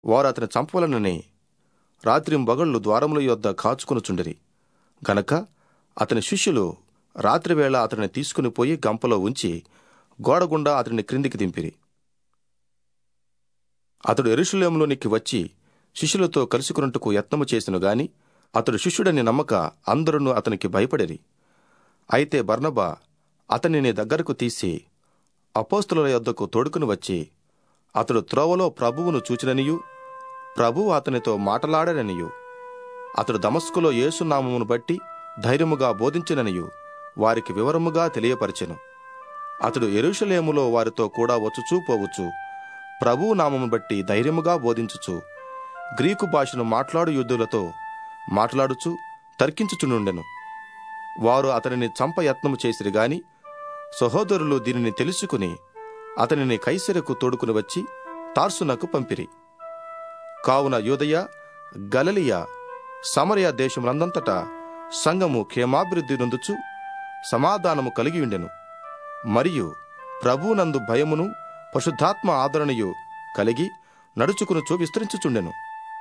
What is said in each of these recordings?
వారు అతని చంపవలనని రాత్రింబగళ్ళు ద్వారముల యొద్ద కాచుకొనుచుండిరి గనక అతని శిష్యులు రాత్రివేళ అతనిని తీసుకుని పోయి గంపలో ఉంచి గోడగుండా అతనిని క్రిందికి దింపిరి అతడు ఎరుషులేములోనికి వచ్చి శిష్యులతో కలుసుకున్నట్టుకు యత్నము చేసిన గాని అతడు శిష్యుడని నమ్మక అందరూ అతనికి భయపడిరి అయితే బర్నబా అతనిని దగ్గరకు తీసి అపోస్తుల యొద్దకు తోడుకుని వచ్చి అతడు త్రోవలో ప్రభువును చూచిననియు ప్రభువు అతనితో మాటలాడననియు అతడు దమస్కులో యేసునామమును బట్టి ధైర్యముగా బోధించిననియు వారికి వివరముగా తెలియపరిచెను అతడు ఎరుషలేములో వారితో కూడా వచ్చుచూ పోవచ్చు ప్రభువు నామమును బట్టి ధైర్యముగా బోధించుచు గ్రీకు భాషను మాట్లాడు యుద్ధులతో మాట్లాడుచు తర్కించుచునుండెను వారు అతనిని చంప యత్నము చేసిరి గాని సహోదరులు దీనిని తెలుసుకుని అతనిని కైసరకు తోడుకుని వచ్చి తార్సునకు పంపిరి కావున యూదయ గలలియ సమరయ దేశములందంతటా సంఘము క్షేమాభివృద్ధి నొందుచు సమాధానము కలిగి ఉండెను మరియు ప్రభువునందు భయమును పశుద్ధాత్మ ఆదరణయు కలిగి నడుచుకునుచు విస్తరించుచుండెను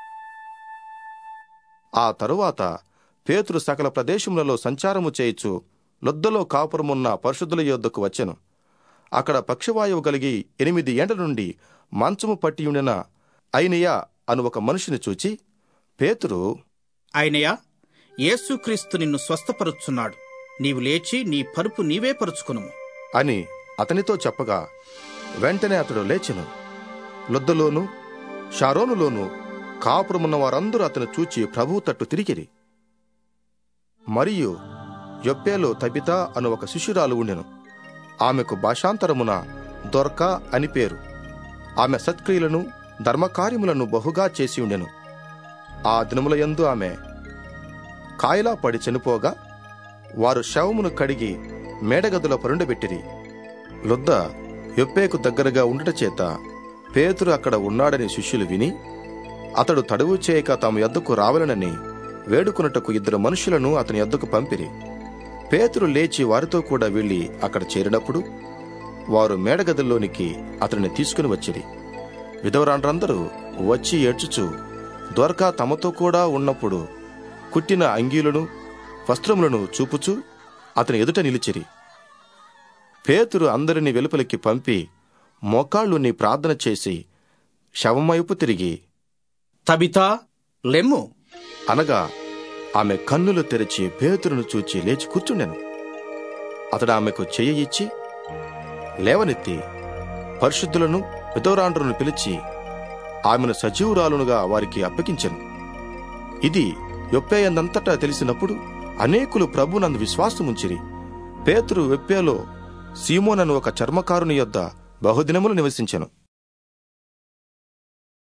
ఆ తరువాత పేతురు సకల ప్రదేశములలో సంచారము చేయుచు లొద్దలో కాపురమున్న పరిశుద్ధుల యొద్దకు వచ్చెను అక్కడ పక్షవాయువు కలిగి ఎనిమిది ఏండ్ల నుండి మంచము పట్టియుండిన అయినయా అను ఒక మనిషిని చూచి పేతురు ఆయనయా యేసుక్రీస్తు నిన్ను స్వస్థపరుచున్నాడు నీవు లేచి నీ పరుపు నీవే పరుచుకునుము అని అతనితో చెప్పగా వెంటనే అతడు లేచెను లొద్దలోను షారోనులోను కాపురమున్న వారందరూ అతను చూచి ప్రభువు తట్టు తిరిగిరి మరియు యొప్పేలో తబిత అను ఒక శిష్యురాలు ఉండెను ఆమెకు భాషాంతరమున దొర్క అని పేరు ఆమె సత్క్రియలను ధర్మకార్యములను బహుగా చేసి ఉండెను ఆ దినములయందు ఆమె కాయలా పడి చనిపోగా వారు శవమును కడిగి మేడగదుల పరుండబెట్టిరి లొద్ద యొప్పేకు దగ్గరగా ఉండుట చేత పేతురు అక్కడ ఉన్నాడని శిష్యులు విని అతడు తడువు చేయక తమ యొద్దకు రావాలనని వేడుకొనుటకు ఇద్దరు మనుషులను అతని యొద్దకు పంపిరి పేతురు లేచి వారితో కూడా వెళ్లి అక్కడ చేరినప్పుడు వారు మేడగదుల్లోనికి అతనిని తీసుకుని వచ్చిరి విధవరాండ్రందరూ వచ్చి ఏడ్చుచు ద్వారకా తమతో కూడా ఉన్నప్పుడు కుట్టిన అంగీలను వస్త్రములను చూపుచూ అతని ఎదుట నిలిచిరి పేతురు అందరిని వెలుపలికి పంపి మోకాళ్ళుని ప్రార్థన చేసి శవమైపు తిరిగి తబితా లెమ్ము అనగా ఆమె కన్నులు తెరిచి పేతురును చూచి లేచి కూర్చుండెను అతడు ఆమెకు చెయ్యి ఇచ్చి లేవనెత్తి పరిశుద్ధులను విధవరాండ్రులను పిలిచి ఆమెను సజీవురాలునుగా వారికి అప్పగించెను ఇది యొప్పేయందంతటా తెలిసినప్పుడు అనేకులు ప్రభునందు విశ్వాసముంచిరి పేతురు వెప్పేలో సీమోనను ఒక చర్మకారుని యొద్ద బహుదినములు నివసించెను